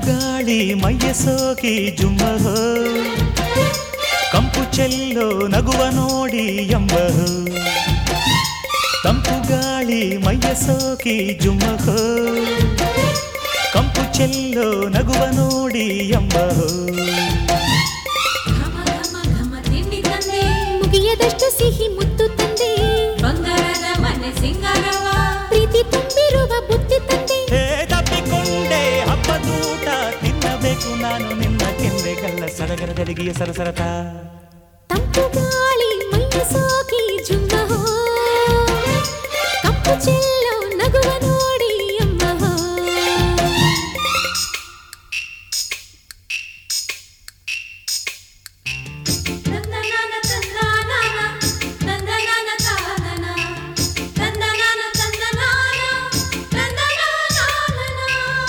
ಗಾಳಿ ಮೈಯ ಸೋಕಿ ಜುಮ್ಮಹೋ ಕಂಪು ಚೆಲ್ಲೋ ನಗುವ ನೋಡಿ ಎಂಬಹೋ ತಂಪು ಗಾಳಿ ಮೈಯ ಸೋಕಿ ಜುಮ್ಮಹೋ ಕಂಪು ಚೆಲ್ಲೋ ನಗುವ ನೋಡಿ ಎಂಬಹೋ ಘಮ ಘಮ ಘಮ ತಿಂಡಿ ತಂದೆ ಮುಗಿಯದಷ್ಟು ಸಿಹಿ ಮುತ್ತು ತಂದೆ ಬಂಗಾರದ ಮನೆ ಸಿಂಗಾರವ ಪ್ರೀತಿ ತುಂಬಿರುವ ಬುತ್ತಿ ತಂದೆ ಹೇ ತಪ್ಪಿಕೊಂಡೆ ಹಬ್ಬದೂಟ ತಿನ್ನಬೇಕು ನಾನು ನಿನ್ನ ಕೆಂದೆಗಲ್ಲ ಸಡಗರದಡಿಗೆಯ ಸರಸರತ ತಂಪು ಗಾಳಿ ಮೈಯ ಸೋಕಿ ಜುಮ್ಮಹೋ ಕಪ್ಪು ಚೆಲ್ಲೋ ನಗುವ ನೋಡಿ ಅಮ್ಮಹೋ ತಂದನಾನ ತಂದನಾನ ತಂದನಾನ ತಾನನ ತಂದನಾನ ತಂದನಾನ ತಂದನಾನ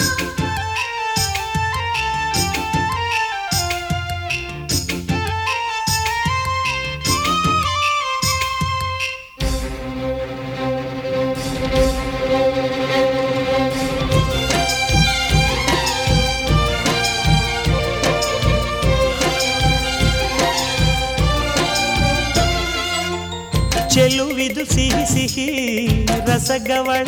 ಚೆಲುವಿದು ಸಿಹಿ ಸಿಹಿ ರಸಗವಳ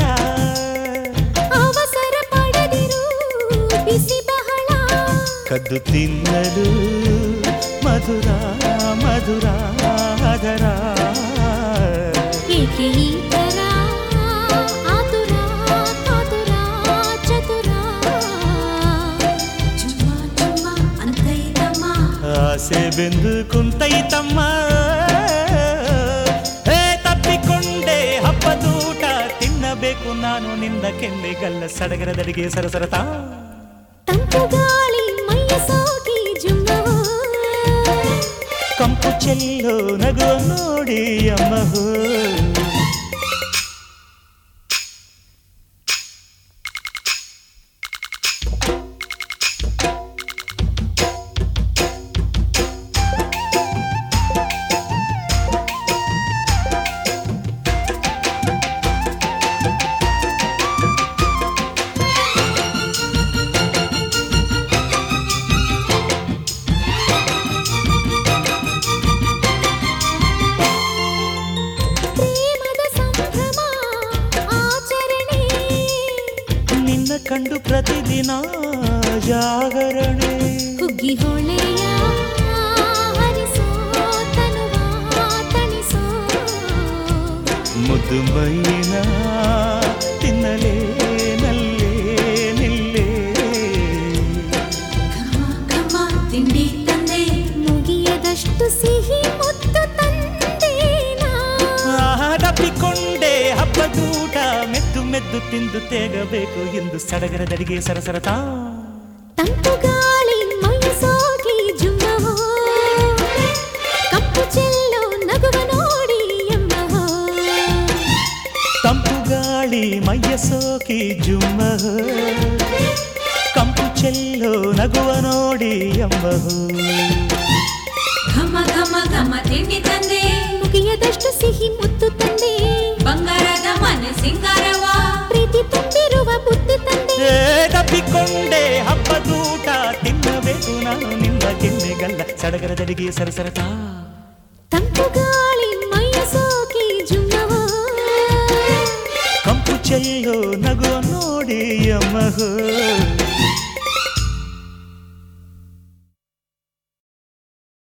ಅವಸರ ಪಡೆದಿರು ಬಿಸಿ ಬಹಳ ಕದ್ದು ತಿನ್ನಲು ಮಧುರ ಮಧುರ ಅದರ ಏಕೆ ಈ ತರ ಆತುರ ಕಾತುರ ಚತುರ ಚುಮ್ಮ ಚುಮ್ಮ ಅಂತೈತಮ್ಮ ಆಸೆ ಬೆಂದು ಕುಂತೈತಮ್ಮ ಹೇ ತಪ್ಪಿಕೊಂಡೆ ಹಬ್ಬದೂಟ ತಿನ್ನಬೇಕು ನಾನು ನಿಂದ ಕೆಂದೆಗಲ್ಲ ಸಡಗರದಡಿಗೆ ಸರಸರತ ತಂಪು ಗಾಳಿ ಮೈಯ ಸೋಕಿ ಜುಮ್ಮಹೋ ಕಂಪು ಚೆಲ್ಲೋ ನಗುವ ನೋಡಿ ಅಮ್ಮಹೋ ಪ್ರೇಮದ ಸಂಭ್ರಮ ಆಚರಣೆ ನಿನ್ನ ಕಂಡು ಪ್ರತಿದಿನ ಜಾಗರಣೆ ಹುಗ್ಗಿ ಹೊಳೆಯ ಹರಿಸೋ ತನುವ ತಣಿಸೋ ಮುದ್ದು ಮೈನ ತಿನ್ನಲೇ ನಲ್ಲೇ ನಿಲ್ಲೇ ಘಮ ಘಮ ತಿಂಡಿ ತಂದೆ ಮುಗಿಯದಷ್ಟು ಸಿಹಿ ಮುತ್ತು ತಂದೇನಾ ಆಹಾ, ತಪ್ಪಿಕೊಂಡೆ ಹಬ್ಬದೂಟ ಮೆದ್ದು ಮೆದ್ದು ತಿಂದು ತೇಗಬೇಕು ಎಂದು ಸಡಗರದಡಿಗೆ ಸರಸರತ ತಂಪು ಗಾಳಿ ಮೈ ಸೋಕಿ ಜುಮ್ಮಹೋ ಕಪ್ಪು ಚೆಲ್ಲೋ ನಗುವ ನೋಡಿ ಎಂಬಹೋ ತಂಪು ಗಾಳಿ ಮೈಯ ಸೋಕಿ ಜುಮ್ಮ ಕಂಪು ಚೆಲ್ಲೋ ನಗುವ ನೋಡಿ ಎಂಬಹೋ ಘಮ ಘಮ ಘಮ ತಿಂಡಿ ತಂದೆ ಮುಗಿಯದಷ್ಟು ಸಿಹಿ ಮುತ್ತು ತಂದೆ ಬಂಗಾರದ ಮನೆ ಸಿಂಗಾರವ ಪ್ರೀತಿ ತುಂಬಿರುವ ಬುತ್ತಿ ತಂದೆ ಏ ತಪ್ಪಿಕೊಂಡೆ ಹಬ್ಬದೂಟ ತಿನ್ನಬೇಕು ನಾನು ನಿನ್ನ ಕೆನ್ನೆಗಲ್ಲ ಸಡಗರದಡಿಗೆ ಸರಸರತ ತಂಪು ಗಾಳಿ ಮೈ ಸೋಕಿ ಜುಮ್ಮಹೋ ಕಂಪು ಚೆಲ್ಲೋ ನಗುವ ನೋಡಿ ಅಮ್ಮಹೋ